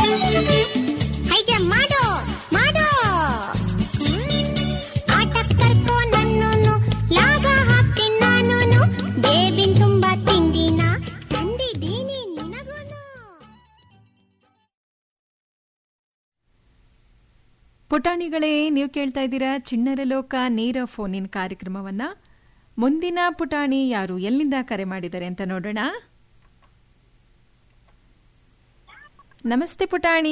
ಹೈಜ ಮಾಡೋ ಮಾಡೋ ಆಟಕ್ ಕರ್ಕೋ ನನ್ನೂನು ಲಾಗ ಹಾಕ್ತೀನಿ ನಾನೂನು ಬೇಬಿನ್ ತುಂಬಾ ತಿಂದಿನ ತಂದಿದ್ದೀನಿ ನಿನಗೂನು ಪುಟಾಣಿಗಳೇ ನೀವು ಕೇಳ್ತಾ ಇದ್ದೀರಾ ಚಿಣ್ಣರ ಲೋಕ ನೇರ ಫೋನಿನ ಕಾರ್ಯಕ್ರಮವನ್ನ ಮುಂದಿನ ಪುಟಾಣಿ ಯಾರು ಎಲ್ಲಿಂದ ಕರೆ ಮಾಡಿದ್ದಾರೆ ಅಂತ ನೋಡೋಣ ನಮಸ್ತೆ ಪುಟಾಣಿ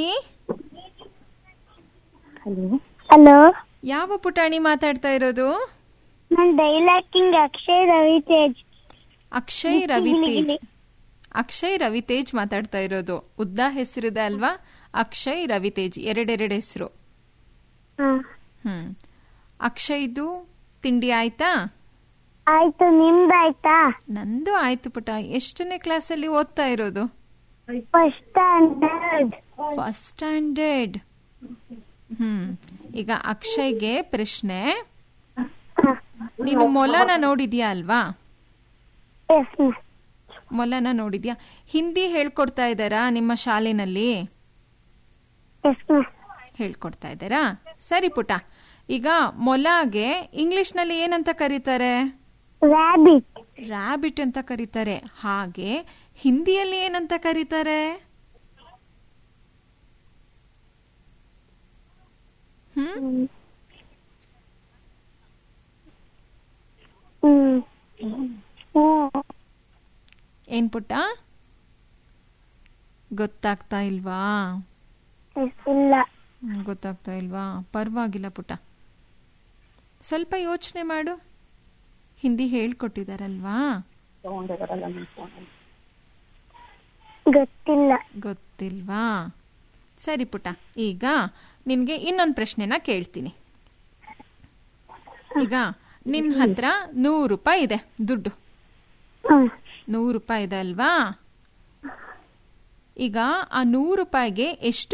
ಹಲೋ ಯಾವ ಪುಟಾಣಿ ಮಾತಾಡ್ತಾ ಇರೋದು ನಾನು ಡೈಲಾಕಿಂಗ್ ಅಕ್ಷಯ್ ರವಿತೇಜ್ ಅಕ್ಷಯ್ ರವಿತೇಜ್ ಅಕ್ಷಯ್ ರವಿತೇಜ್ ಮಾತಾಡ್ತಾ ಇರೋದು ಉದ್ದ ಹೆಸರಿದೆ ಅಲ್ವಾ ಅಕ್ಷಯ್ ರವಿತೇಜ್ ಎರಡೆರಡು ಹೆಸರು ಹಾ ಹ್ಮ್ ಅಕ್ಷಯ್ದು ತಿಂಡಿ ಆಯ್ತಾ ಆಯ್ತು ನಿಮ್ದಾಯ್ತಾ ನಂದು ಆಯ್ತು ಪುಟ ಎಷ್ಟನೇ ಕ್ಲಾಸಲ್ಲಿ ಓದ್ತಾ ಇರೋದು first standard first standard hmm ಈಗ ಅಕ್ಷಯ್ಗೆ ಪ್ರಶ್ನೆ ನೀನು ಮೊಲನ ನೋಡಿದ್ಯಾ ಅಲ್ವಾ ಎಸ್ ಮೊಲನ ನೋಡಿದ್ಯಾ ಹಿಂದಿ ಹೇಳ್ಕೊಡ್ತಾ ಇದ್ದಾರಾ ನಿಮ್ಮ ಶಾಲೆನಲ್ಲಿ ಎಸ್ ಹೇಳ್ಕೊಡ್ತಾ ಇದ್ದಾರಾ ಸರಿ ಪುಟ ಈಗ ಮೊಲಗೆ ಇಂಗ್ಲಿಷ್ನಲ್ಲಿ ಏನಂತ ಕರೀತಾರೆ ರ್ಯಾಬಿಟ್ ರ್ಯಾಬಿಟ್ ಅಂತ ಕರೀತಾರೆ ಹಾಗೆ ಹಿಂದಿಯಲ್ಲಿ ಏನಂತ ಕರೀತಾರೆ ಹ್ಮ್ ಹ್ಮ್ ಹ್ಮ್ ಏನ್ ಪುಟ್ಟ ಗೊತ್ತಾಗ್ತಾ ಇಲ್ವಾ ಎಸ್ ಇಲ್ಲ ಹ್ಮ್, ಗೊತ್ತಾಗ್ತಾ ಇಲ್ವಾ ಪರವಾಗಿಲ್ಲ ಪುಟ್ಟ ಸ್ವಲ್ಪ ಯೋಚನೆ ಮಾಡು ಹಿಂದಿ ಹೇಳ್ಕೊಟ್ಟಿದಾರಲ್ವಾ ಗೊತ್ತಿಲ್ಲ ಗೊತ್ತಿಲ್ವಾ ಸರಿ ಪುಟ್ಟ ಈಗ ನಿನ್ಗೆ ಇನ್ನೊಂದು ಪ್ರಶ್ನೆನ ಕೇಳ್ತೀನಿ ಈಗ ನಿನ್ ಹತ್ರ ನೂರು ರೂಪಾಯಿ ಇದೆ ದುಡ್ಡು ಹ್ಮ್ ನೂರು ರೂಪಾಯಿ ಇದೆ ಅಲ್ವಾ ಈಗ ಆ ನೂರು ರೂಪಾಯಿಗೆ ಎಷ್ಟು